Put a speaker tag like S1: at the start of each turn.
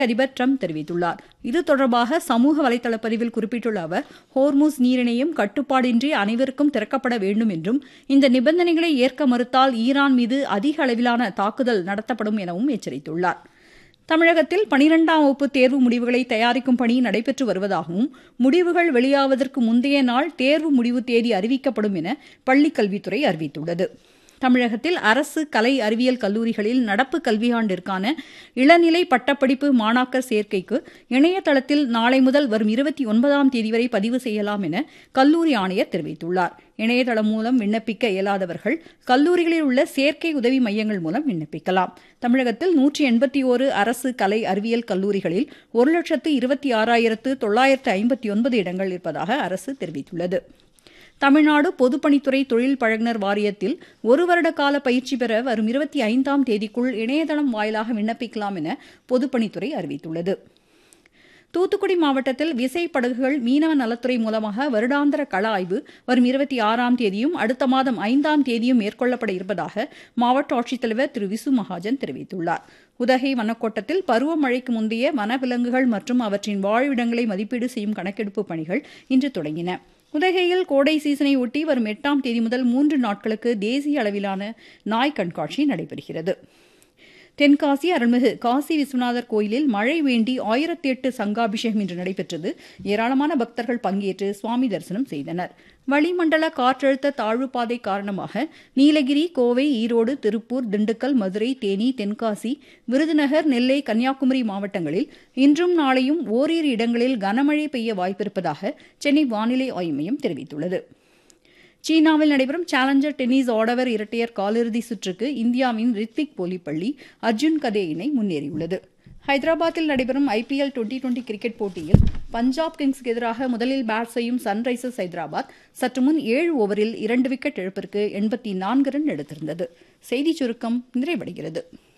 S1: அதிபர் ட்ரம்ப் தெரிவித்துள்ளார் இது தொடர்பாக சமூக வலைதள பதிவில் குறிப்பிட்டுள்ள அவர் ஹோர்முஸ் நீரிணையம் கட்டுப்பாடின்றி அனைவருக்கும் திறக்கப்பட வேண்டும் என்றும் இந்த நிபந்தனைகளை ஏற்க மறுத்தால் ஈரான் மீது அதிக அளவிலான தாக்குதல் நடத்தப்படும் எனவும் எச்சரித்துள்ளார் தமிழகத்தில் பனிரெண்டாம் வகுப்பு தேர்வு முடிவுகளை தயாரிக்கும் பணி நடைபெற்று வருவதாகவும் முடிவுகள் வெளியாவதற்கு முந்தைய நாள் தேர்வு முடிவு தேதி அறிவிக்கப்படும் என பள்ளிக் கல்வித்துறை அறிவித்துள்ளது தமிழகத்தில் அரசு கலை அறிவியல் கல்லூரிகளில் நடப்பு கல்வியாண்டிற்கான இளநிலை பட்டப்படிப்பு மாணாக்கர் சேர்க்கைக்கு இணையதளத்தில் நாளை முதல் வரும் இருபத்தி ஒன்பதாம் தேதி வரை பதிவு செய்யலாம் என கல்லூரி ஆணையர் தெரிவித்துள்ளார் இணையதளம் மூலம் விண்ணப்பிக்க இயலாதவர்கள் கல்லூரிகளில் உள்ள சேர்க்கை உதவி மையங்கள் மூலம் விண்ணப்பிக்கலாம் தமிழகத்தில் நூற்றி எண்பத்தி ஓரு அரசு கலை அறிவியல் கல்லூரிகளில் ஒரு லட்சத்து இருபத்தி ஆறாயிரத்து தொள்ளாயிரத்து ஐம்பத்தி ஒன்பது இடங்கள் இருப்பதாக அரசு தெரிவித்துள்ளது தமிழ்நாடு பொதுப்பணித்துறை தொழில் பழகுனர் வாரியத்தில் ஒரு வருட கால பயிற்சி பெற வரும் இருபத்தி ஐந்தாம் தேதிக்குள் இணையதளம் வாயிலாக விண்ணப்பிக்கலாம் என பொதுப்பணித்துறை அறிவித்துள்ளது தூத்துக்குடி மாவட்டத்தில் விசைப்படகுகள் மீனவ நலத்துறை மூலமாக வருடாந்திர கள ஆய்வு வரும் இருபத்தி ஆறாம் தேதியும் அடுத்த மாதம் ஐந்தாம் தேதியும் மேற்கொள்ளப்பட இருப்பதாக மாவட்ட ஆட்சித்தலைவர் திரு விசு மகாஜன் தெரிவித்துள்ளார் உதகை வனக்கோட்டத்தில் பருவமழைக்கு முந்தைய வனவிலங்குகள் மற்றும் அவற்றின் வாழ்விடங்களை மதிப்பீடு செய்யும் கணக்கெடுப்பு பணிகள் இன்று தொடங்கின உதகையில் கோடை சீசனை ஒட்டி வரும் எட்டாம் தேதி முதல் மூன்று நாட்களுக்கு தேசிய அளவிலான நாய் கண்காட்சி நடைபெறுகிறது தென்காசி அருள்மிகு காசி விஸ்வநாதர் கோயிலில் மழை வேண்டி ஆயிரத்தி எட்டு சங்காபிஷேகம் இன்று நடைபெற்றது ஏராளமான பக்தர்கள் பங்கேற்று சுவாமி தரிசனம் செய்தனர் வளிமண்டல காற்றழுத்த தாழ்வுப்பாதை காரணமாக நீலகிரி கோவை ஈரோடு திருப்பூர் திண்டுக்கல் மதுரை தேனி தென்காசி விருதுநகர் நெல்லை கன்னியாகுமரி மாவட்டங்களில் இன்றும் நாளையும் ஓரிரு இடங்களில் கனமழை பெய்ய வாய்ப்பிருப்பதாக சென்னை வானிலை ஆய்வு மையம் தெரிவித்துள்ளது சீனாவில் நடைபெறும் சேலஞ்சர் டென்னிஸ் ஆடவர் இரட்டையர் காலிறுதி சுற்றுக்கு இந்தியாவின் ரித்விக் போலிப்பள்ளி அர்ஜுன் கதே இணை முன்னேறியுள்ளது ஹைதராபாத்தில் நடைபெறும் ஐபிஎல் டுவெண்டி டுவெண்டி கிரிக்கெட் போட்டியில் பஞ்சாப் கிங்ஸ்க்கு எதிராக முதலில் பேட் செய்யும் சன்ரைசர்ஸ் ஹைதராபாத் சற்று முன் ஏழு ஓவரில் இரண்டு விக்கெட் இழப்பிற்கு எண்பத்தி நான்கு ரன் எடுத்திருந்தது செய்திச் சுருக்கம் நிறைவடைகிறது